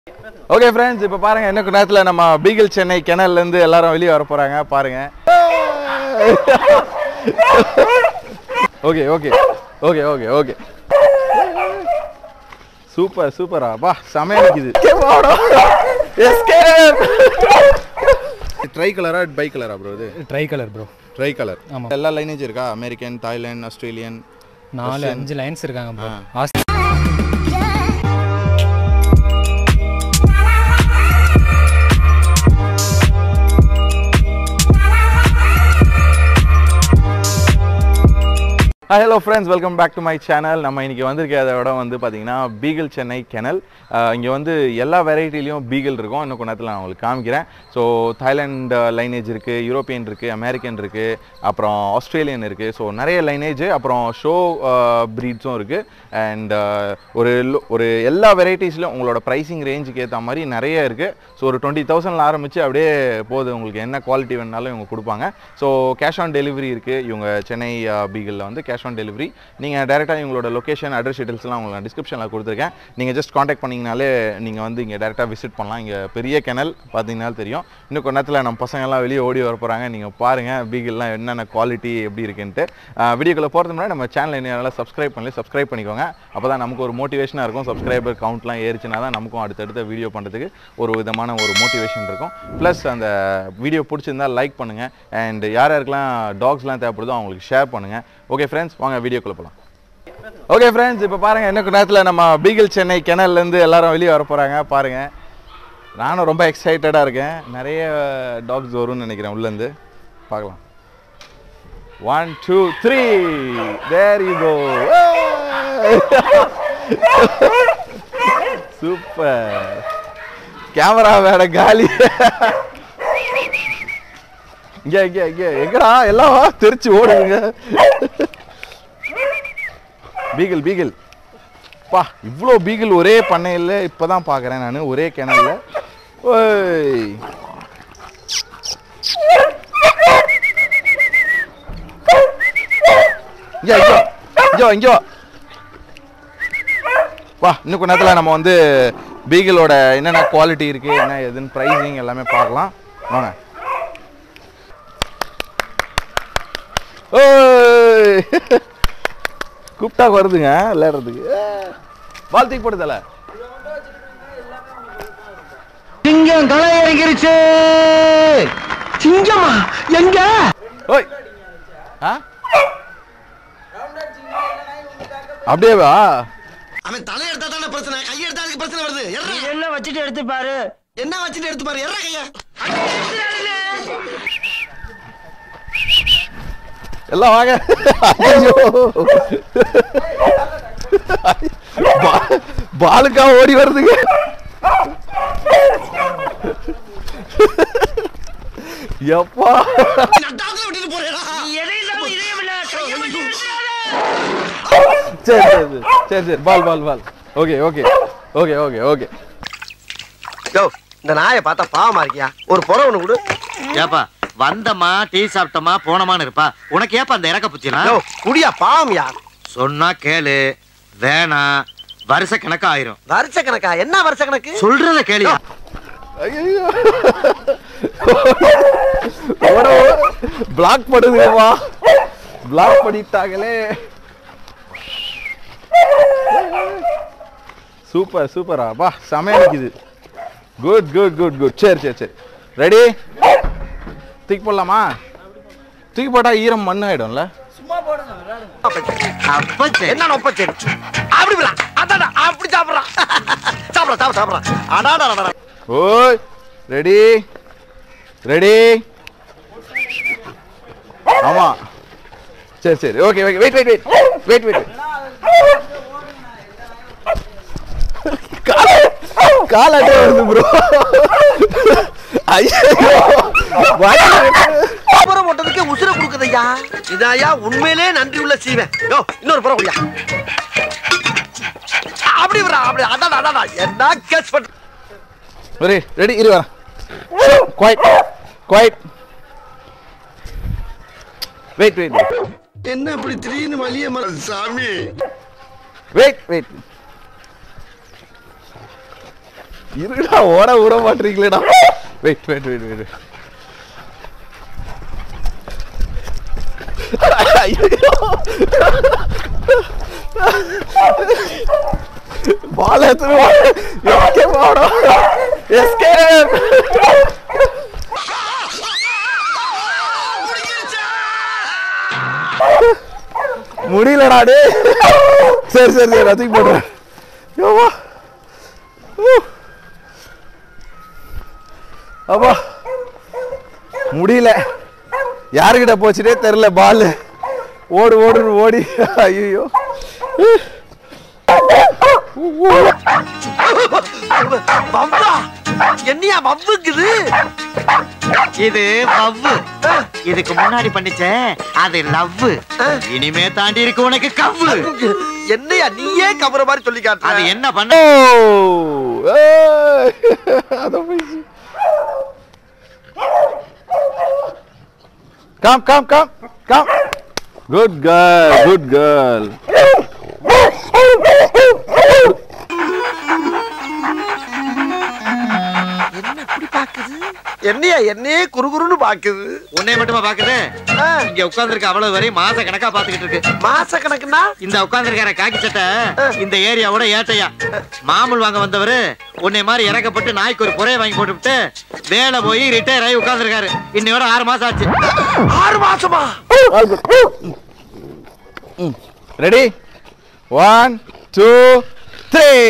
Okay friends இப்போ பாருங்க என்ன கொஞ்ச நேரத்தில் நம்ம பீகிள் சென்னை கிணல்ல இருந்து எல்லாரும் வெளியே வர போறாங்க பாருங்க okay okay okay okay okay super சூப்பரா பா செமையா இருக்குது ட்ரை கலரா பை கலரா ப்ரோ இது try colour bro try tricolour ஆமா. எல்லா லைனேஜ் இருக்கா அமெரிக்கன் தாய்லாந்து ஆஸ்திரேலியன் நாலு அஞ்சு லைன்ஸ் இருக்காங்க ப்ரோ ஆ. Hi hello friends welcome back to my channel நம்ம இன்னைக்கு வந்திருக்க இடம் வந்து பார்த்தீங்கன்னா பீகிள் சென்னை கெனல் இங்கே வந்து எல்லா வெரைட்டிலையும் பீகிள் இருக்கும் இன்னும் கொஞ்ச நேரத்தில் நான் உங்களுக்கு காமிக்கிறேன் ஸோ தாய்லாந்து லைனேஜ் இருக்குது யூரோப்பியன் இருக்குது அமெரிக்கன் இருக்குது அப்புறம் ஆஸ்திரேலியன் இருக்குது ஸோ நிறைய லைனேஜ் அப்புறம் ஷோ ப்ரீட்ஸும் இருக்குது அண்ட் ஒரு lo- ஒரு எல்லா வெரைட்டிஸ்லையும் உங்களோட ப்ரைஸிங் ரேஞ்சுக்கு ஏற்ற மாதிரி நிறைய இருக்குது ஸோ ஒரு டுவெண்ட்டி தௌசண்ட்ல ஆரம்பித்து அப்படியே போகுது உங்களுக்கு என்ன குவாலிட்டி வேணாலும் இவங்க கொடுப்பாங்க ஸோ கேஷ் ஆன் டெலிவரி இருக்குது இவங்க சென்னை பீகிளில் வந்து கேஷ் ஆன் டெலிவரி நீங்கள் டேரெக்டாக இவங்களோட லொக்கேஷன் அட்ரஸ் டீட்டெயில்ஸ்லாம் உங்களுக்கு டிஸ்கிரிப்ஷனில் கொடுத்துருக்கேன் நீங்கள் ஜஸ்ட் காண்டாக்ட் பண்ணிங்கனாலே நீங்கள் வந்து இங்கே டேரெக்டாக விசிட் பண்ணலாம் இங்கே பெரிய கிணல் பார்த்தீங்கனாலும் தெரியும் இன்னும் கொஞ்ச நேரத்தில் நம்ம பசங்கள்லாம் வெளியே ஓடி வர போகிறாங்க நீங்கள் பாருங்கள் பீகிள்லாம் என்னென்ன குவாலிட்டி எப்படி இருக்குன்ட்டு வீடியோக்குள்ளே போகிறது முன்னாடி நம்ம சேனல் என்ன சப்ஸ்கிரைப் பண்ணி சப்ஸ்கிரைப் பண்ணிக்கோங்க அப்போ தான் நமக்கு ஒரு மோட்டிவேஷனாக இருக்கும் சப்ஸ்கிரைபர் கவுண்ட்லாம் ஏறிச்சுனா தான் நமக்கும் அடுத்தடுத்த வீடியோ பண்ணுறதுக்கு ஒரு விதமான ஒரு மோட்டிவேஷன் இருக்கும் ப்ளஸ் அந்த வீடியோ பிடிச்சிருந்தா லைக் பண்ணுங்கள் அண்ட் யார் யாருக்கெல்லாம் டாக்ஸ்லாம் தேவைப்படுதோ அவங்களுக்கு ஷேர் பண்ணுங்கள் ஓகே ஃப்ரெண்ட்ஸ் வாங்க வீடியோக்குள்ளே போகலாம் ஓகே ஃப்ரெண்ட்ஸ் இப்போ பாருங்கள் என்ன கொஞ்ச நேரத்தில் நம்ம பீகிள் சென்னை கிணல்லேருந்து எல்லாரும் வெளியே வர போகிறாங்க பாருங்கள் நானும் ரொம்ப எக்ஸைட்டடாக இருக்கேன் நிறைய டாக்ஸ் வரும்னு நினைக்கிறேன் உள்ளேருந்து பார்க்கலாம் one two three there you go super camera வேட காலி இங்க இங்க இங்க எங்கடா எல்லாம் வா, தெரிச்சு ஓடுதுங்க பீகிள் பீகிள் பா இவ்வளோ பீகிள் ஒரே பண்ணையில் இப்போதான் பார்க்குறேன் நான் ஒரே கிணல்ல ஓய் இங்க இங்க இங்க வா, இங்க வா வா இன்னும் கொஞ்ச நேரத்தில் நம்ம வந்து பீகிளோட என்னென்ன குவாலிட்டி இருக்கு என்ன எதுன்னு ப்ரைஸிங் எல்லாமே பார்க்கலாம் வாங்க ஓய் கூப்பிட்டா வருதுங்க விளையாடுறதுக்கு பால் தூக்கி போடுதல சிங்கம் களை இறங்கிருச்சு சிங்கமா எங்க ஓய் ஆ அப்படியே வா அவன் தலை எடுத்தா தானே பிரச்சனை கை எடுத்தா அதுக்கு பிரச்சனை வருது எர்றா. என்ன வச்சுட்டு எடுத்து பாரு என்ன வச்சுட்டு எடுத்து பாரு எர்றா கையா எல்லாம் வாங்க ஐயோ. பா- பாலுக்கா ஓடி வருதுங்க எப்பா நட்டாத்துல விட்டுட்டு போறேடா சரி சரி சரி. சரி சரி ball ball ball okay okay okay okay okay yo இந்த நாயை பார்த்தா பாவமா இருக்கியா ஒரு புற ஒண்ணு கொடு ஏப்பா வந்தமா டீ சாப்பிட்டமா போனமான்னு இருப்பா உனக்கு ஏப்பா அந்த இறக்க புச்சினா யோ குடியா பாவம்யா சொன்னா கேளு வேணாம் வருஷ கணக்கு ஆயிரும் வருஷ கணக்கா என்ன வருஷ கணக்கு சொல்றத கேளியா ஐயோ பிளாக் பண்ணுதுவா பிளாக் பண்ணிட்டாங்களே சூப்பர் சூப்பரா பா செமையா இருக்குது குட் குட் குட் குட் சரி சரி சரி ரெடி தூக்கி போடலாமா தூக்கி போட்டா ஈரம் மண் ஆயிடும்ல அப்ப சரி என்ன நொப்பச்சு அப்படி விடா அதாடா அப்படி சாப்பிடுறான் சாப்பிடுறா சாப்பிட சாப்பிடுறான் அடாடா அடாடா ஓய் ரெடி ரெடி ஆமா சரி சரி okay okay wait wait wait wait wait call அட்டே வருது ப்ரோ ஐயோ அப்புறம் போட்டதுக்கு உசுர கொடுக்குதையா இதாயா உண்மையிலே நன்றி உள்ள சீவன் யோ இன்னொரு புறம் குடியா அப்படி விடா அப்படி அடாடா அடாடா என்ன கேஸ் பண்ண ரெடி ரெடி இரு வரேன் குவைட் குவைட் வெயிட் வெயிட் என்ன இப்படி திடீர்னு வலிய சாமி வெயிட் வெயிட் இருடா ஓட விட மாட்டீங்களேடா wait wait wait wait ball எடுத்துட்டு எஸ்கேப் ஆகணும் எஸ்கேப் முடியலடா டே சரி சரி சரி ரத்திக்கு போடுறேன் யோவா அப்பா முடியல யாருக்கிட்ட போச்சுட்டே தெரில பால் ஓடு ஓடுன்னு ஓடி ஐயோ வவ்வா என்னையா வவ்வுக்குது இது வவ்வு இதுக்கு முன்னாடி பண்ணிச்சே அது லவ் இனிமே தாண்டி இருக்கு உனக்கு கவ்வு என்னையா நீயே கவர மாதிரி சொல்லி அது காட்டு என்ன பண்ண ஓ ஏய், அதான் போயிடுச்சு. Come, come, come, come. Good girl, good girl. என்ன இப்படி பாக்குது என்னையா என்னையே குறுகுறுன்னு பாக்குது உன்னை மட்டுமா பாக்குது ஆ, இங்க உட்கார்ந்திருக்க அவ்வளவு வரை மாச கணக்கா பாத்துக்கிட்டு இருக்கு மாச கணக்குனா இந்த உட்கார்ந்திருக்கிற காக்கி சட்டை இந்த ஏரியாவோட ஏட்டையா மாமூல் வாங்க வந்தவரு உன்னை மாதிரி இறக்கப்பட்டு நாய்க்கு ஒரு புறைய வாங்கி போட்டுவிட்டு வேலை போய் ரிட்டையர் ஆகி உட்கார்ந்திருக்காரு இன்னையோட ஆறு மாசம் ஆச்சு ஆறு மாசமா Ready? One, two, three.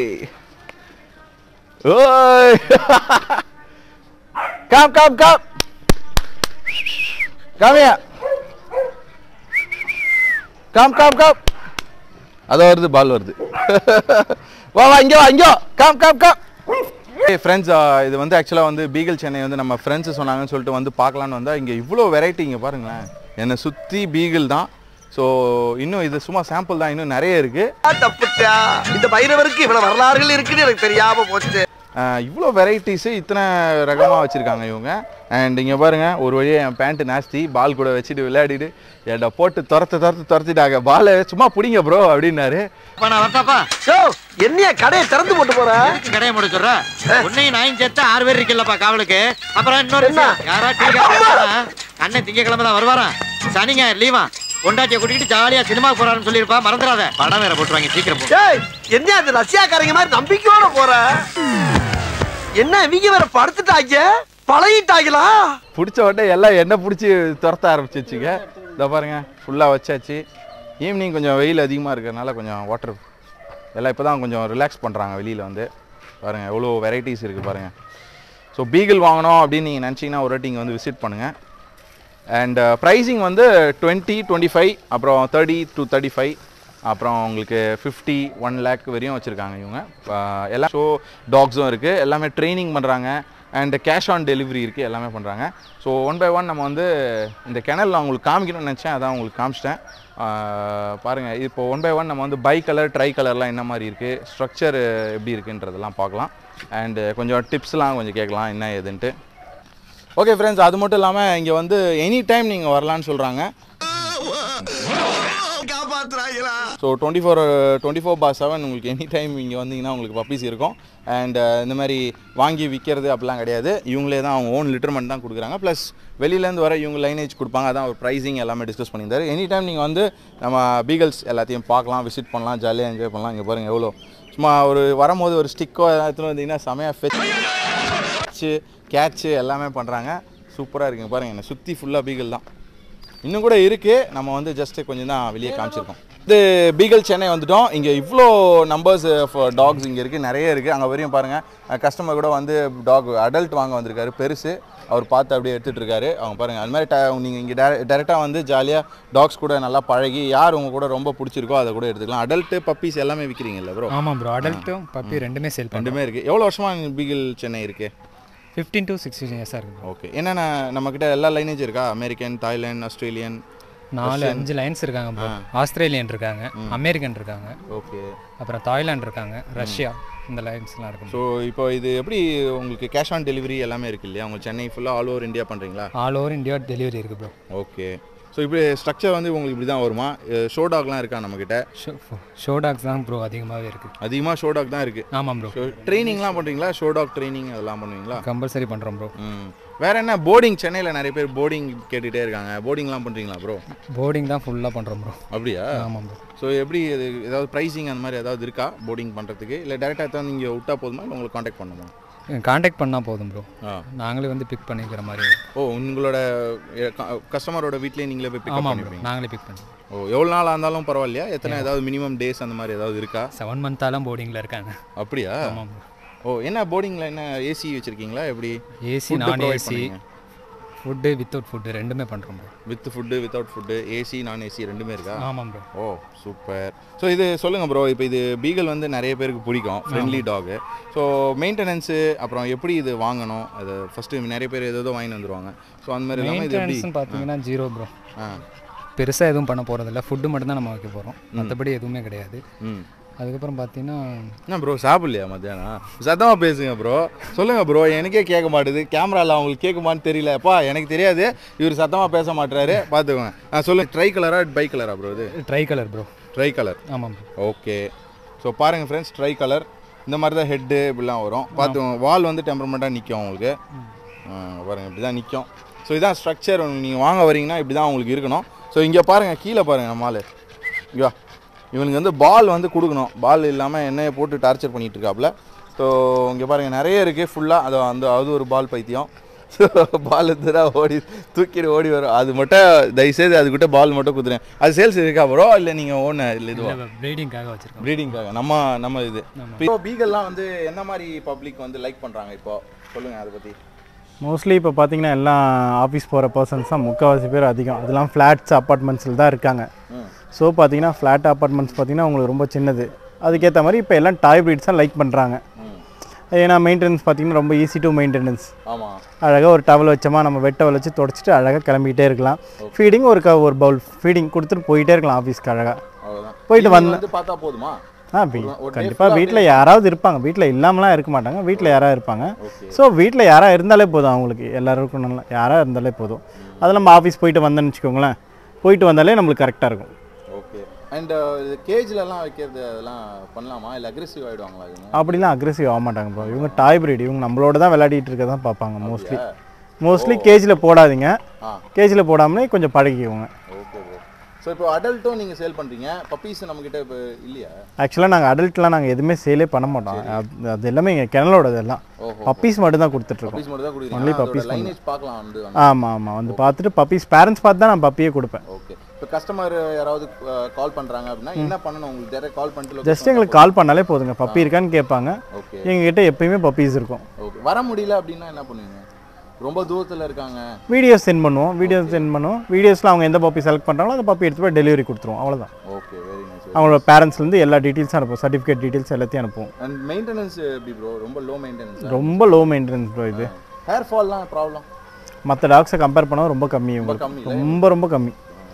Oi. come, come, come. Come here. Come, come, come. அது வருது பால் வருது வா வா இங்கே வா இங்கே வா கம் கம் கம் ஏ ஃப்ரெண்ட்ஸ் இது வந்து ஆக்சுவலாக வந்து பீகல் சென்னை வந்து நம்ம ஃப்ரெண்ட்ஸ் சொன்னாங்கன்னு சொல்லிட்டு வந்து பார்க்கலான்னு வந்தால் இங்கே இவ்வளோ வெரைட்டி இங்கே பாருங்களேன் என்னை சுற்றி பீகிள் தான் ஸோ இன்னும் இது சும்மா சாம்பிள் தான் இன்னும் நிறைய இருக்குது தப்புட்டா இந்த பைரவருக்கு இவ்வளவு வரலாறுகள் இருக்குன்னு எனக்கு தெரியாம போச்சு இவ்வளோ வெரைட்டிஸு இத்தனை ரகமாக வச்சுருக்காங்க இவங்க அண்ட் இங்கே பாருங்கள் ஒரு வழியாக என் பேண்ட்டு நாஸ்தி பால் கூட வச்சுட்டு விளையாடிட்டு என்கிட்ட போட்டு துரத்து துரத்து துரத்திட்டாங்க பாலை சும்மா பிடிங்க ப்ரோ அப்படின்னாரு அப்ப நான் வரட்டாப்பா யோ என்னையா கடையை திறந்து போட்டு போற எதுக்கு கடையை மூட சொல்ற உன்னையும் நாயும் சேர்த்து ஆறு பேர் இருக்குல்லப்பா காவலுக்கு அப்புறம் இன்னொரு என்ன? விஷயம். யாரா டீ காஃபி அண்ணன் திங்கக்கிழமை தான் வருவாராம் சனி ஞாயிறு லீவா பொண்டாட்டிய கூட்டிக்கிட்டு ஜாலியா சினிமா போறாருன்னு சொல்லியிருப்பா மறந்துடாத படம் வேற போட்டுருவாங்க சீக்கிரம் போ ஏய் என்ன அது ரஷ்யாக்காரங்க மாதிரி நம்பிக்கையோட போற என்ன இவங்க வேற படுத்துட்டாங்க பழகிட்டாங்களா பிடிச்ச உடனே எல்லாம் என்ன பிடிச்சி துரத்த ஆரம்பிச்சிச்சுங்க இதை பாருங்க ஃபுல்லாக வச்சாச்சு ஈவினிங் கொஞ்சம் வெயில் அதிகமாக இருக்கிறதுனால கொஞ்சம் வாட்டர் எல்லாம் இப்போ தான் கொஞ்சம் ரிலாக்ஸ் பண்ணுறாங்க வெளியில் வந்து பாருங்கள் எவ்வளோ வெரைட்டிஸ் இருக்குது பாருங்கள் ஸோ பீகிள் வாங்கணும் அப்படின்னு நீங்கள் நினச்சிங்கன்னா ஒரு வாட்டி இங்கே வந்து விசிட் பண்ணுங்கள் அண்ட் ப்ரைஸிங் வந்து டுவெண்ட்டி டுவெண்ட்டி ஃபைவ் அப்புறம் தேர்ட்டி டு தேர்ட்டி ஃபைவ் அப்புறம் உங்களுக்கு ஃபிஃப்டி ஒன் லேக் வரையும் வச்சுருக்காங்க இவங்க அஹ் எல்லாம் ஷோ டாக்ஸும் இருக்குது எல்லாமே ட்ரைனிங் பண்ணுறாங்க அண்ட் கேஷ் ஆன் டெலிவரி இருக்குது எல்லாமே பண்ணுறாங்க ஸோ ஒன் பை ஒன் நம்ம வந்து இந்த கிணல் நான் உங்களுக்கு காமிக்கணும்னு நினச்சேன் அதான் உங்களுக்கு காமிச்சிட்டேன் பாருங்கள் இப்போ ஒன் பை ஒன் நம்ம வந்து பை கலர் ட்ரை கலர்லாம் என்ன மாதிரி இருக்குது ஸ்ட்ரக்சர் எப்படி இருக்குன்றதெல்லாம் பார்க்கலாம் அண்டு கொஞ்சம் டிப்ஸ்லாம் கொஞ்சம் கேட்கலாம் என்ன ஏதுன்ட்டு ஓகே ஃப்ரெண்ட்ஸ் அது மட்டும் இல்லாமல் இங்கே வந்து எனி டைம் நீங்கள் வரலான்னு சொல்கிறாங்க காப்பாத்துறாங்களா so twenty four twenty four four seven உங்களுக்கு எனி டைம் இங்கே வந்தீங்கன்னா உங்களுக்கு பப்பீஸ் இருக்கும் அண்ட் இந்த மாதிரி வாங்கி விற்கிறது அப்படிலாம் கிடையாது இவங்களே தான் அவங்க ஓன் லிட்டர்மெண்ட் தான் கொடுக்குறாங்க ப்ளஸ் வெளியிலேருந்து வர இவங்க லைனேஜ் கொடுப்பாங்க அதான் ஒரு ப்ரைஸிங் எல்லாமே டிஸ்கஸ் பண்ணியிருந்தாரு எனி டைம் நீங்கள் வந்து நம்ம பீகல்ஸ் எல்லாத்தையும் பார்க்கலாம் விசிட் பண்ணலாம் ஜாலியாக என்ஜாய் பண்ணலாம் இங்கே பாருங்கள் எவ்வளோ சும்மா ஒரு வரும்போது ஒரு ஸ்டிக்கோ எடுத்துகிட்டு வந்தீங்கன்னா செமையாக ஃபெச்சு கேட்ச்சு எல்லாமே பண்ணுறாங்க சூப்பராக இருக்குங்க பாருங்கள் என்னை சுற்றி ஃபுல்லாக பீகல் தான் இன்னும் கூட இருக்குது நம்ம வந்து ஜஸ்ட்டு கொஞ்சம் தான் வெளியே காமிச்சிருக்கோம் இது பீகல் சென்னை வந்துட்டோம் இங்கே இவ்வளோ நம்பர்ஸ் ஆஃப் டாக்ஸ் இங்கே இருக்குது நிறைய இருக்குது அங்கே வரையும் பாருங்கள் கஸ்டமர் கூட வந்து டாக் அடல்ட் வாங்க வந்திருக்காரு பெருசு அவர் பார்த்து அப்படியே எடுத்துகிட்டு இருக்காரு அவங்க பாருங்கள் அது மாதிரி நீங்கள் இங்கே டேர டேரெக்டாக வந்து ஜாலியாக டாக்ஸ் கூட நல்லா பழகி யார் உங்க கூட ரொம்ப பிடிச்சிருக்கோ அதை கூட எடுத்துக்கலாம் அடல்ட்டு பப்பீஸ் எல்லாமே விற்கிறீங்கல்ல ப்ரோ ஆமாம் ப்ரோ அடல்ட்டும் பப்பி ரெண்டுமே சேல் பண்ணுறோம் ரெண்டுமே இருக்குது எவ்வளோ வருஷமாக பீகல் சென்னை இருக்குது ஃபிஃப்டீன் டு சிக்ஸ்டீன் இயர்ஸாக இருக்குது bro. ஓகே என்னென்ன நம்மக்கிட்ட எல்லா லைனேஜ் இருக்கா அமெரிக்கன் தாய்லாந்து ஆஸ்திரேலியன் நாலு அஞ்சு லைன்ஸ் இருக்காங்க ப்ரோ ஆஸ்திரேலியன் இருக்காங்க அமெரிக்கன் இருக்காங்க ஓகே அப்புறம் தாய்லாந்து இருக்காங்க ரஷ்யா இந்த லைன்ஸ்லாம் இருக்கு ஸோ இப்போ இது எப்படி உங்களுக்கு கேஷ் ஆன் டெலிவரி எல்லாமே இருக்கு இல்லையா உங்க சென்னை ஃபுல்லாக ஆல் ஓவர் இந்தியா பண்ணுறீங்களா ஆல் ஓவர் இந்தியா டெலிவரி இருக்குது ப்ரோ ஓகே ஸோ இப்படி ஸ்ட்ரக்சர் வந்து உங்களுக்கு இப்படி தான் வருமா ஷோ டாக்லாம் இருக்கா நம்மக்கிட்ட ஷோ ஷோ டாக்ஸ் தான் ப்ரோ அதிகமாகவே இருக்குது அதிகமாக ஷோ டாக் தான் இருக்குது ஆமாம் ப்ரோ ஸோ ட்ரைனிங்லாம் பண்ணுறீங்களா ஷோ டாக் ட்ரைனிங் அதெல்லாம் பண்ணுவீங்களா கம்பல்சரி பண்ணுறோம் ப்ரோ ம் வேற என்ன போர்டிங் சென்னையில் நிறைய பேர் போர்டிங் கேட்டுகிட்டே இருக்காங்க போர்டிங்லாம் பண்ணுறீங்களா ப்ரோ போர்டிங் தான் ஃபுல்லாக பண்ணுறோம் ப்ரோ அப்படியா ஆமாம் ப்ரோ ஸோ எப்படி இது ஏதாவது ப்ரைஸிங் அந்த மாதிரி ஏதாவது இருக்கா போர்டிங் பண்ணுறதுக்கு இல்லை டேரெக்டாக தான் நீங்கள் விட்டா போதுமா இல்லை உங்களுக்கு காண்டாக்ட் பண்ணுமா காண்டாக்ட் பண்ணால் போதும் ப்ரோ ஆ நாங்களே வந்து பிக் பண்ணிக்கிற மாதிரி ஓ உங்களோட கஸ்டமரோட வீட்லேயே நீங்களே போய் பிக்கப் ஆமாம் ப்ரோ பண்ணிப்பீங்க நாங்களே பிக் பண்ணி ஓ எவ்வளோ நாள் இருந்தாலும் பரவாயில்லையா எத்தனை ஏதாவது மினிமம் டேஸ் அந்த மாதிரி ஏதாவது இருக்கா செவன் மந்த்தாலாம் போர்டிங்கில் இருக்காங்க அப்படியா ஆமாம் ப்ரோ ஓ என்ன போர்டிங்கில் என்ன ஏசி வச்சுருக்கீங்களா எப்படி AC Food non provide AC பண்ணுவீங்க? ஃபுட்டு வித்தவுட் ஃபுட்டு ரெண்டுமே பண்ணுறோம் bro with food without food AC non AC ரெண்டுமே இருக்கா ஆமாம் ப்ரோ ஓ சூப்பர் ஸோ இது சொல்லுங்கள் ப்ரோ இப்போ இது பீகல் வந்து நிறைய பேருக்கு பிடிக்கும் ஃப்ரெண்ட்லி டாகு ஸோ மெயின்டெனன்ஸு அப்புறம் எப்படி இது வாங்கணும் அது ஃபஸ்ட்டு நிறைய பேர் ஏதோ வாங்கிட்டு வந்துருவாங்க ஸோ அந்த மாதிரி இல்லாமல் இது எப்படி மெயின்டெனன்ஸ்னு பார்த்தீங்கன்னா ஜீரோ ப்ரோ ஆ பெருசாக எதுவும் பண்ண போகிறதில்ல ஃபுட்டு மட்டும் தான் நம்ம வைக்க போகிறோம் மற்றபடி எதுவுமே கிடையாது ம் அதுக்கப்புறம் பார்த்தீங்கன்னா என்ன ப்ரோ சாப்பிடலையா மத்தியானம் சத்தமாக பேசுங்க ப்ரோ சொல்லுங்கள் ப்ரோ எனக்கே கேட்க மாட்டுது கேமராவில் அவங்களுக்கு கேட்குமான்னு தெரியலப்பா எனக்கு தெரியாது இவர் சத்தமாக பேச மாட்டுறாரு பார்த்துக்கோங்க ஆ சொல்லுங்கள் ட்ரை கலரா பை கலரா ப்ரோ இது try colour bro try colour ஆமாம் ப்ரோ ஓகே ஸோ பாருங்கள் ஃப்ரெண்ட்ஸ் ட்ரை கலர் இந்த மாதிரி தான் ஹெட்டு இப்படிலாம் வரும் பார்த்து வால் வந்து டெம்பர்மெண்ட்டாக நிற்கும் உங்களுக்கு ஆ, பாருங்க இப்படி தான் நிற்கும் ஸோ இதான் ஸ்ட்ரக்சர் நீங்கள் வாங்க வரீங்கன்னா இப்படி தான் உங்களுக்கு இருக்கணும் ஸோ இங்கே பாருங்கள் கீழே பாருங்கள் நம்ம ஆளு இங்கே வா. இவனுக்கு வந்து பால் வந்து கொடுக்கணும் பால் இல்லாமல் எண்ணெயை போட்டு டார்ச்சர் பண்ணிட்டு இருக்காப்புல ஸோ இங்கே பாருங்கள் நிறைய இருக்குது ஃபுல்லாக அது அந்த அது ஒரு பால் பைத்தியம் பால் எடுத்துடா ஓடி தூக்கிட்டு ஓடி வரும் அது மட்டும் தயவுசெய்து அதுக்கிட்ட பால் மட்டும் குத்துறேன் அது சேல்ஸ் இருக்கா ப்ரோ இல்லை நீங்கள் ஓன இல்லை இதுவா ப்ரீடிங்காக வச்சுருக்கோம் ப்ரீடிங்காக நம்ம நம்ம இது இப்போ பீகல்லாம் வந்து என்ன மாதிரி பப்ளிக் வந்து லைக் பண்ணுறாங்க இப்போ சொல்லுங்கள் அதை பற்றி மோஸ்ட்லி இப்போ பார்த்தீங்கன்னா எல்லாம் ஆஃபீஸ் போகிற பர்சன்ஸ் தான் முக்கால்வாசி பேர் அதிகம் அதெல்லாம் ஃப்ளாட்ஸ் அப்பார்ட்மெண்ட்ஸில் தான் இருக்காங்க ஸோ பார்த்தீங்கன்னா ஃப்ளாட் அப்பார்ட்மெண்ட்ஸ் பார்த்தீங்கன்னா உங்களுக்கு ரொம்ப சின்னது அதுக்கேற்ற மாதிரி இப்போ எல்லாம் டாய் ப்ரீட்ஸ் தான் லைக் பண்ணுறாங்க ஏன்னா மெயின்டெனன்ஸ் பார்த்தீங்கன்னா ரொம்ப ஈஸி டு மெயின்டெனன்ஸ் ஆமாம் அழகாக ஒரு டவல் வச்சோமா நம்ம வெட்டை வச்சு தொடச்சிட்டு அழகாக கிளம்பிக்கிட்டே இருக்கலாம் ஃபீடிங் ஒரு க ஒரு பவுல் ஃபீடிங் கொடுத்துட்டு போயிட்டே இருக்கலாம் ஆஃபீஸ்க்கு அழகாக அவ்வளோதான் போயிட்டு வந்த- வந்து பார்த்தா போதுமா ஆ வீ கண்டிப்பாக வீட்டில் யாராவது இருப்பாங்க வீட்டில் இல்லாமலாம் இருக்க மாட்டாங்க வீட்டில் யாராவது இருப்பாங்க ஸோ வீட்டில் யாராவது இருந்தாலே போதும் அவங்களுக்கு எல்லாருக்கும் நல்லா யாராக இருந்தாலே போதும் அது நம்ம ஆஃபீஸ் போயிட்டு வந்தோன்னு வச்சுக்கோங்களேன் போயிட்டு வந்தாலே நம்மளுக்கு கரெக்டாக இருக்கும் ஓகே அண்ட் இது கேஜ்லலாம் வைக்கிறது அதெல்லாம் பண்ணலாமா இல்லை அக்ரெசிவ் ஆகிடுவாங்களா இவங்க அப்படிலாம் அக்ரெசிவ் ஆக மாட்டாங்க ப்ரோ இவங்க டாய் பிரீட் இவங்க நம்மளோட தான் விளையாடிட்டு இருக்க தான் பார்ப்பாங்க மோஸ்ட்லி மோஸ்ட்லி கேஜில் போடாதீங்க ஆ. கேஜில் போடாமலே கொஞ்சம் பழகிக்குவோங்க ஓகே ப்ரோ ஸோ இப்போ அடல்ட்டும் நீங்கள் சேல் பண்ணுறீங்க பப்பீஸ் நம்மக்கிட்ட இப்போ இல்லையா ஆக்சுவலாக நாங்கள் அடல்ட்லாம் நாங்கள் எதுவுமே சேலே பண்ண மாட்டோம் அது- அது எல்லாமே எங்கள் கிணலோடது எல்லாம் ஓஹோ பப்பீஸ் மட்டும் தான் கொடுத்துட்ருக்கோம் பப்பீஸ் மட்டும் தான் Only கொடுக்குறீங்க puppies அதோட லைனேஜ் பார்க்கலாம் வந்து ஆமாம் ஆமாம் வந்து பார்த்துட்டு பப்பீஸ் பேரண்ட்ஸ் பார்த்து தான் நான் பப்பியே கொடுப்பேன் ஓகே இப்போ கஸ்டமர் யாராவது கால் பண்ணுறாங்க அப்படின்னா என்ன பண்ணணும் உங்களுக்கு டேரக்ட் கால் பண்ணிட்டு ஜஸ்ட் எங்களுக்கு கால் பண்ணாலே போதுங்க பப்பி இருக்கான்னு கேட்பாங்க ஓகே எங்ககிட்ட எப்பயுமே பப்பீஸ் இருக்கும் ஓகே வர முடியல அப்படின்னா என்ன பண்ணுவீங்க ரொம்ப தூரத்தில் இருக்காங்க வீடியோஸ் சென்ட் பண்ணுவோம் வீடியோஸ் சென்ட் பண்ணுவோம் வீடியோஸில் அவங்க எந்த பப்பி செலக்ட் பண்ணுறாங்களோ அந்த பப்பி எடுத்து போய் டெலிவரி கொடுத்துருவோம் அவ்வளோதான் ஓகே வெரி நைஸ் அவங்களோட பேரண்ட்ஸ்லேருந்து எல்லா டீட்டெயில்ஸும் அனுப்புவோம் சர்டிஃபிகேட் டீட்டெயில்ஸ் எல்லாத்தையும் அனுப்புவோம் அண்ட் மெயின்டெனன்ஸ் எப்படி ப்ரோ ரொம்ப லோ மெயின்டெனன்ஸ் ரொம்ப லோ மெயின்டெனன்ஸ் ப்ரோ இது ஹேர் ஃபால்லாம் ப்ராப்ளம் மற்ற டாக்ஸை கம்பேர் பண்ணால் ரொம்ப கம்மி ரொம்ப உங்களுக்கு கம்மி ரொம்ப ரொம்ப கம்மி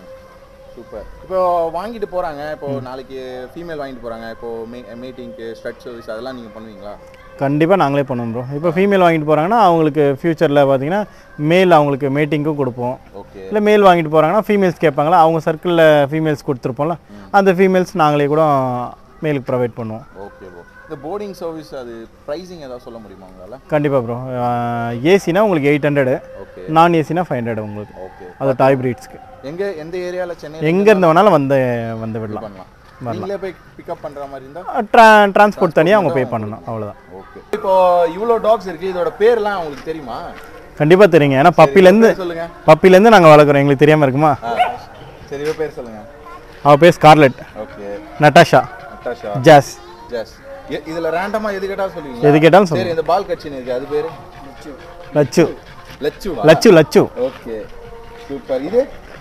சூப்பர் இப்போ வாங்கிட்டு போகிறாங்க இப்போ நாளைக்கு ஃபீமேல் வாங்கிட்டு போகிறாங்க இப்போ மே மீட்டிங்க்கு ஸ்ட்ரட் சர்வீஸ் அதெல்லாம் நீங்கள் பண்ணுவீங்களா கண்டிப்பாக நாங்களே பண்ணுவோம் ப்ரோ இப்போ ஃபீமேல் வாங்கிட்டு போகிறாங்கன்னா அவங்களுக்கு ஃப்யூச்சரில் பார்த்தீங்கன்னா மேல் அவங்களுக்கு மேட்டிங்க்கும் கொடுப்போம் ஓகே இல்லை மேல் வாங்கிட்டு போகிறாங்கன்னா ஃபீமேல்ஸ் கேட்பாங்களா அவங்க சர்க்கிளில் ஃபீமேல்ஸ் கொடுத்துருப்போம்ல அந்த ஃபீமேல்ஸ் நாங்களே கூட மேலுக்கு ப்ரொவைட் பண்ணுவோம் ஓகே ப்ரோ இந்த போர்டிங் சர்வீஸ் அது ப்ரைஸிங் ஏதாவது சொல்ல முடியுமா உங்களால் கண்டிப்பாக ப்ரோ ஏசினா உங்களுக்கு எயிட் ஹண்ட்ரடு ஓகே நான் ஏசினா ஃபைவ் ஹண்ட்ரட் உங்களுக்கு ஓகே அது டாய் பிரீட்ஸ்க்கு எங்கே எந்த ஏரியாவில் சென்னை எங்கே இருந்து வேணாலும் வந்து வந்து விடலாம் பண்ணலாம் நீங்களே போய் பிக்கப் பண்ணுற மாதிரி இருந்தால் ட்ரா டிரான்ஸ்போர்ட் தனியாக அவங்க பே பண்ணணும் அவ்வளோதான் ஓகே இப்போ இவ்வளோ டாக்ஸ் இருக்குது இதோட பேர்லாம் உங்களுக்கு தெரியுமா கண்டிப்பாக தெரியுங்க ஏன்னா பப்பிலேருந்து சொல்லுங்க பப்பிலேருந்து நாங்கள் வளர்க்குறோம் எங்களுக்கு தெரியாமல் இருக்குமா ஆ சரி இவ பேர் சொல்லுங்க அவள் பேர் Scarlett okay Natasha Natasha Jazz ஜஸ் இதுல ரேண்டமா எது கேட்டா சொல்லுவீங்க எது கேட்டாலும் சரி சொல்லுங்க இந்த பால் கட்சின்னு இருக்கு அது பேரு லச்சு லச்சு லச்சு லச்சு ஓகே சூப்பர் இது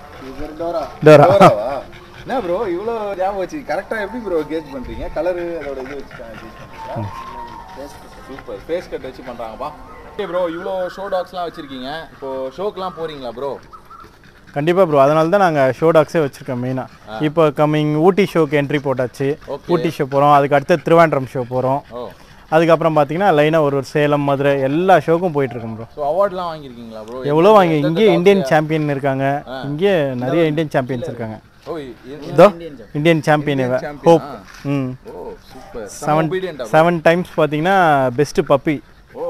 டோரா டோராவா? என்ன ப்ரோ இவ்வளோ ஞாபகம் வச்சு கரெக்டாக எப்படி ப்ரோ கேஜ் பண்ணுறீங்க கலரு அதோட இது வச்சு கேஜ் பண்ணுறீங்களா சூப்பர் ஃபேஸ் கட் வச்சு பண்ணுறாங்கப்பா ஓகே ப்ரோ இவ்வளோ ஷோ டாக்ஸ்லாம் வச்சுருக்கீங்க இப்போ ஷோக்கெலாம் போகிறீங்களா ப்ரோ கண்டிப்பாக ப்ரோ அதனால தான் நாங்கள் ஷோ டாக்ஸே வச்சுருக்கோம் மெயினாக இப்போ கம்மிங் ஊட்டி ஷோக்கு என்ட்ரி போட்டாச்சு Okay. ஊட்டி ஷோ போகிறோம் அதுக்கு அடுத்து திருவாண்டம் ஷோ போகிறோம் ஓ அதுக்கப்புறம் பார்த்தீங்கன்னா லைனாக ஒரு ஒரு சேலம் மதுரை எல்லா ஷோக்கும் போயிட்டுருக்கோம் ப்ரோ ஸோ அவார்ட்லாம் வாங்கியிருக்கீங்களா ப்ரோ எவ்வளோ வாங்கி இங்கே இந்தியன் சாம்பியன் இருக்காங்க இங்கே நிறைய இந்தியன் சாம்பியன்ஸ் இருக்காங்க ஓ இ- இதோ இந்தியன் சாம்பியன் இவ champion ஹோப் ஆ? ம் ஓ சூப்பர் செவன் obedient-ஆ bro? செவன் டைம்ஸ் பார்த்தீங்கன்னா பெஸ்ட்டு பப்பி ஓ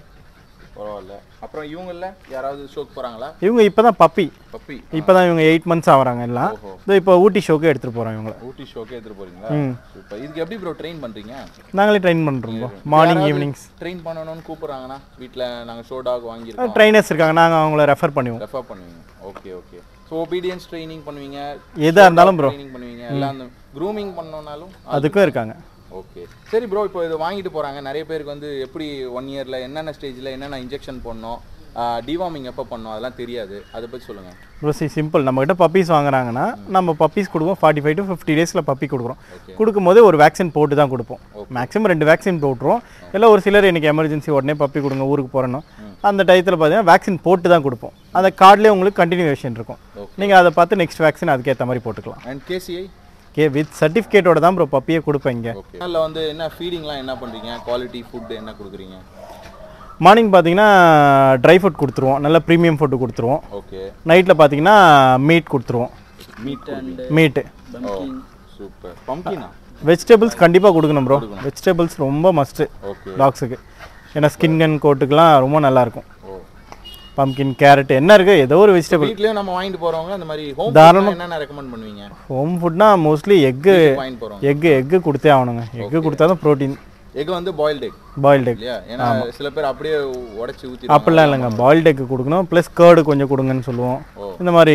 பரவாயில்ல அப்புறம் இவங்கள யாராவது ஷோக்கு போறாங்களா இவங்க இப்போ தான் பப்பி பப்பி இப்போ தான் இவங்க எயிட் மந்த்ஸ் ஆகுறாங்க எல்லாம் இதோ இப்போ ஊட்டி ஷோக்கு எடுத்துகிட்டு போகிறோம் இவங்கள ஊட்டி ஷோக்கே எடுத்துட்டு போறீங்களா சூப்பர் இதுக்கு எப்படி ப்ரோ ட்ரெயின் பண்றீங்க நாங்களே ட்ரெயின் பண்ணுறோம் ப்ரோ மார்னிங் ஈவினிங்ஸ் ட்ரெயின் பண்ணணும்னு கூப்பிடுறாங்கன்னா வீட்ல நாங்க ஷோ டாக் வாங்கியிருக்கோம் ட்ரைனர்ஸ் இருக்காங்க நாங்கள் அவங்கள ரெஃபர் பண்ணுவோம் ரெஃபர் பண்ணுவீங்க okay okay so obedience training பண்ணுவீங்க எதா இருந்தாலும் bro. ட்ரைனிங் பண்ணுவீங்க எல்லாம் அந்த க்ரூமிங் பண்ணணும்னாலும் அதுக்கும் இருக்காங்க ஓகே சரி ப்ரோ இப்போ இது வாங்கிட்டு போறாங்க நிறைய பேருக்கு வந்து எப்படி ஒன் இயர்ல என்னென்ன ஸ்டேஜ்ல என்னென்ன இன்ஜெக்ஷன் பண்ணணும் டிவார்மிங் எப்போ பண்ணணும் அதெல்லாம் தெரியாது அதை பத்தி சொல்லுங்க ப்ரோ சி சிம்பிள் நம்மகிட்ட பப்பீஸ் வாங்குறாங்கன்னா நம்ம பப்பீஸ் கொடுப்போம் ஃபார்ட்டி ஃபைவ் டு ஃபிஃப்டி டேஸில் பப்பி கொடுக்குறோம் கொடுக்கும்போது ஒரு வேக்சின் போட்டு தான் கொடுப்போம் மேக்ஸிமம் ரெண்டு வேக்சின் போட்டுருவோம் இல்லை ஒரு சிலர் எனக்கு எமர்ஜென்சி உடனே பப்பி கொடுங்க ஊருக்கு போகிறணும் அந்த டயத்தில் பார்த்தீங்கன்னா வேக்சின் போட்டு தான் கொடுப்போம் அந்த கார்ட்லேயே உங்களுக்கு கண்டினியூவேஷன் இருக்கும் நீங்கள் அதை பார்த்து நெக்ஸ்ட் வேக்சின் அதுக்கேற்ற மாதிரி போட்டுக்கலாம் அண்ட் கேசிஐ கே வித் சர்டிஃபிகேட்டோட தான் ப்ரோ பப்பியே கொடுப்பேன் இங்கே ஓகே அதில் வந்து என்ன ஃபீடிங்லாம் என்ன பண்றீங்க குவாலிட்டி ஃபுட் என்ன கொடுக்குறீங்க மார்னிங் பார்த்தீங்கன்னா ட்ரை ஃபுட் கொடுத்துருவோம் நல்ல ப்ரீமியம் ஃபுட்டு கொடுத்துருவோம் ஓகே நைட்டில் பார்த்தீங்கன்னா மீட் கொடுத்துருவோம் மீட் மீட்டு ஓ சூப்பர் பம்கினா வெஜிடபிள்ஸ் கண்டிப்பாக கொடுக்கணும் ப்ரோ வெஜிடபிள்ஸ் ரொம்ப மஸ்ட்டு ஓகே டாக்ஸுக்கு ஏன்னா ஸ்கின் அண்ட் கோட்டுக்கெலாம் ரொம்ப நல்லாயிருக்கும் ஓ பம்கின் கேரட் என்ன இருக்குது ஏதோ ஒரு வெஜிடபிள் வீட்லயும் நம்ம வாங்கிட்டு போறவங்க அந்த மாதிரி ஹோம் தாராளமா- என்னென்ன ரெக்கமெண்ட் பண்ணுவீங்க ஹோம் ஃபுட்னா மோஸ்ட்லி எக்கு வாங்கிட்டு போறோம் எக்கு எக்கு கொடுத்தே ஆகணுங்க எக்கு கொடுத்தா தான் ப்ரோட்டீன் எக் வந்து பாயில்ட் எக் பாயில்டு எக் இல்லையா ஏன்னா சில பேர் அப்படியே உடைச்சு ஊத்தி அப்படிலாம் இல்லைங்க பாயில்டு எக்கு கொடுக்கணும் ப்ளஸ் கேர்டு கொஞ்சம் கொடுங்கன்னு சொல்லுவோம் இந்த மாதிரி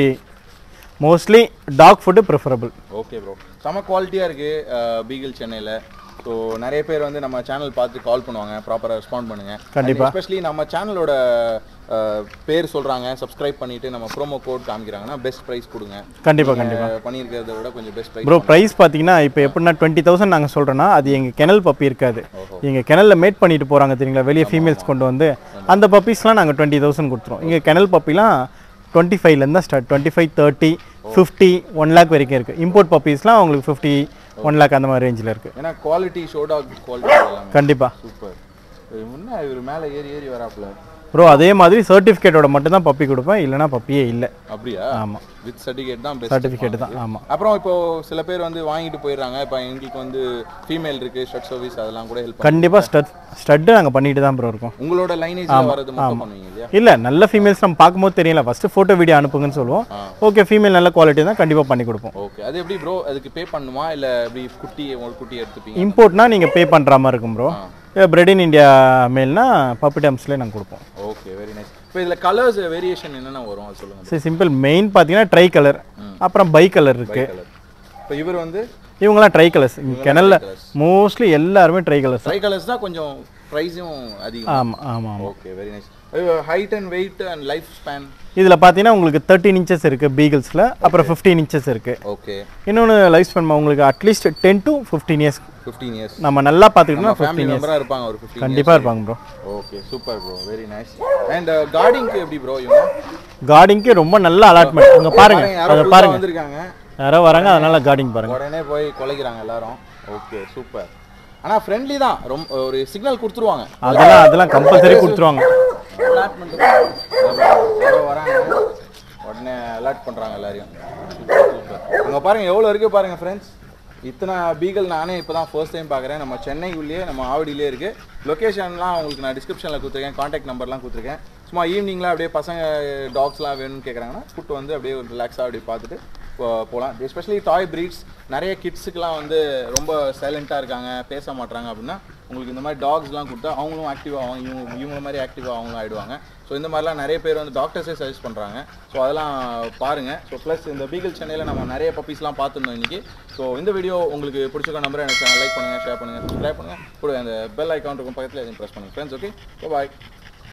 mostly dog food preferable okay bro செம குவாலிட்டியா இருக்கு பீகிள் சென்னையில ஸோ நிறைய பேர் வந்து நம்ம சேனல் பார்த்து கால் பண்ணுவாங்க ப்ராப்பராக ரெஸ்பாண்ட் பண்ணுங்க கண்டிப்பா. எஸ்பெஷலி நம்ம சேனலோட பேர் சொல்றாங்க சப்ஸ்கிரைப் பண்ணிட்டு நம்ம ப்ரோமோ கோட் காமிக்கிறாங்கன்னா பெஸ்ட் ப்ரைஸ் கொடுங்க கண்டிப்பாக நீங்க கண்டிப்பாக பண்ணியிருக்கிறத விட கொஞ்சம் பெஸ்ட் ப்ரைஸ் ப்ரோ ப்ரைஸ் பார்த்தீங்கன்னா இப்போ எப்படின்னா டுவெண்ட்டி தௌசண்ட் நாங்கள் சொல்கிறோன்னா அது எங்கள் கெனல் பப்பி இருக்காது எங்கள் கெனலில் மேட் பண்ணிட்டு போகிறாங்க தெரியுங்களா வெளியே ஃபீமேல்ஸ் கொண்டு வந்து அந்த பப்பீஸ்லாம் நாங்கள் டுவெண்ட்டி தௌசண்ட் கொடுத்துருவோம் இங்கே கெனல் பப்பிலாம் டுவெண்ட்டி ஃபைவ்லேருந்து தான் start twenty five thirty fifty one lakh வரைக்கும் இருக்குது இம்போர்ட் பப்பீஸ்லாம் உங்களுக்கு ஃபிஃப்டி ஒன் லேக் அந்த மாதிரி ரேஞ்சில் இருக்குது ஏன்னா குவாலிட்டி ஷோடாக் குவாலிட்டி எல்லாமே கண்டிப்பாக சூப்பர் முன்ன இவர் மேலே ஏறி ஏறி வராப்புல ப்ரோ அதே மாதிரி சர்டிஃபிகேட்டோட மட்டும் தான் பப்பி கொடுப்பேன் இல்லைனா பப்பியே இல்லை அப்படியா ஆமாம் வித் சர்டிஃபிகேட் தான் பெஸ்ட் சர்டிஃபிகேட் தான் ஆமாம் அப்புறம் இப்போ சில பேர் வந்து வாங்கிட்டு போயிடுறாங்க இப்போ எங்களுக்கு வந்து ஃபீமேல் இருக்கு ஷர்ட் சர்வீஸ் அதெல்லாம் கூட ஹெல்ப் கண்டிப்பாக ஸ்டட் ஸ்டட்டு நாங்கள் பண்ணிட்டு தான் ப்ரோ இருக்கோம் உங்களோட லைனேஜ்ல வரது மட்டும் பண்ணுவீங்க இல்லையா இல்லை நல்ல ஃபீமேல்ஸ் நம்ம பார்க்கும்போது தெரியல ஃபஸ்ட்டு ஃபோட்டோ வீடியோ அனுப்புங்கன்னு சொல்லுவோம் ஓகே ஃபீமேல் நல்ல குவாலிட்டி தான் கண்டிப்பாக பண்ணி கொடுப்போம் ஓகே அது எப்படி ப்ரோ அதுக்கு பே பண்ணுமா இல்ல எப்படி குட்டி ஒரு குட்டி எடுத்துப்பீங்க இம்போர்ட்னா நீங்கள் பே பண்ணுற மாதிரி இருக்கும் ப்ரோ இல்லை பிரெட் இன் இந்தியா மேல்னா பப்பி டம்ஸ்லேயே நாங்கள் கொடுப்போம் ஓகே வெரி நைஸ் இப்போ இதுல கலர்ஸ் வேரியேஷன் என்னென்ன வரும் அது சொல்லுங்க சரி சிம்பிள் மெயின் பார்த்தீங்கன்னா ட்ரை கலர் அப்புறம் பை கலர் இருக்குது கலர் இப்போ இவர் வந்து இவங்கெல்லாம் ட்ரை கலர்ஸ் கெனலில் மோஸ்ட்லி எல்லாருமே ட்ரை கலர்ஸ் ட்ரை கலர்ஸ் தான் கொஞ்சம் ப்ரைஸும் அதிகம் ஆமாம் ஆமாம் ஆமாம் okay very nice height and weight and life span இதில் பார்த்தீங்கன்னா உங்களுக்கு தேர்ட்டின் இன்ச்சஸ் இருக்குது பீகிள்ஸில் அப்புறம் ஃபிஃப்டீன் இன்ச்சஸ் இருக்குது ஓகே இன்னொன்று லைஃப் ஸ்பென் உங்களுக்கு at least ten to fifteen years fifteen years நம்ம நல்லா பார்த்துக்கிட்டோம்னா ஃபேமிலி ஃபிஃப்டீன் இயர்ஸ் மெம்பரா இருப்பாங்க ஒரு ஃபிஃப்டீன் கண்டிப்பாக இருப்பாங்க bro okay super bro very nice and கார்டிங்க்கு எப்படி ப்ரோ இவங்க கார்டிங்க்கு ரொம்ப நல்ல அலாட்மெண்ட் அங்கே பாருங்க யாரோ அதை புதுசா பாருங்க வந்திருக்காங்க யாரோ வராங்க அதனால கார்டிங் பாருங்க உடனே போய் கொலைக்கிறாங்க எல்லாரும் ஓகே சூப்பர் ஆனா ஃப்ரெண்ட்லி தான் ரொம்ப ஒரு சிக்னல் கொடுத்துருவாங்க அதெல்லாம் அதெல்லாம் கம்பல்சரி கொடுத்துருவாங்க அலர்ட் பண்ணிட்டு யாரோ வராங்க உடனே அலர்ட் பண்றாங்க எல்லாரையும் சூப்பர் சூப்பர் அங்க பாருங்க எவ்வளவு இருக்கு பாருங்க ஃப்ரெண்ட்ஸ் இத்தனை பீகல் நானே இப்போ தான் ஃபர்ஸ்ட் டைம் பார்க்குறேன் நம்ம சென்னைக்குள்ளேயே நம்ம ஆவடியிலே இருக்கு லொக்கேஷன்லாம் உங்களுக்கு நான் டிஸ்கிரிப்ஷனில் கொடுத்துருக்கேன் காண்டாக்ட் நம்பர்லாம் கொடுத்துருக்கேன் சும்மா ஈவினிங்கில் அப்படியே பசங்க டாக்ஸ்லாம் வேணும்னு கேட்குறாங்கன்னா கூட்டு வந்து அப்படியே ஒரு ரிலாக்ஸாக அப்படியே பார்த்துட்டு போ- போகலாம் எஸ்பெஷலி டாய் பிரீட்ஸ் நிறைய கிட்ஸுக்கெலாம் வந்து ரொம்ப சைலண்ட்டாக இருக்காங்க பேச மாட்றாங்க அப்படின்னா உங்களுக்கு இந்த மாதிரி டாக்ஸ்லாம் கொடுத்தா அவங்களும் ஆக்டிவ் ஆகும் இவங்க இவங்கள மாதிரி ஆக்டிவாக அவங்களும் ஆயிடுவாங்க ஸோ இந்த மாதிரிலாம் நிறைய பேர் வந்து டாக்டர்ஸே சஜஸ்ட் பண்ணுறாங்க ஸோ அதெல்லாம் பாருங்கள் ஸோ ப்ளஸ் இந்த பீகிள் சென்னையில் நம்ம நிறைய பப்பீஸ்லாம் பார்த்துருந்தோம் இன்றைக்கி ஸோ இந்த வீடியோ உங்களுக்கு பிடிச்சிருக்க நம்பரை எனக்கு லைக் பண்ணுங்கள் ஷேர் பண்ணுங்கள் சப்ஸ்கிரைப் பண்ணுங்கள் கூட அந்த பெல் ஐக்கான் இருக்கும் பக்கத்தில் எதுவும் ப்ரெஸ் பண்ணுங்கள் ஃப்ரெண்ட்ஸ் ஓகே பாய்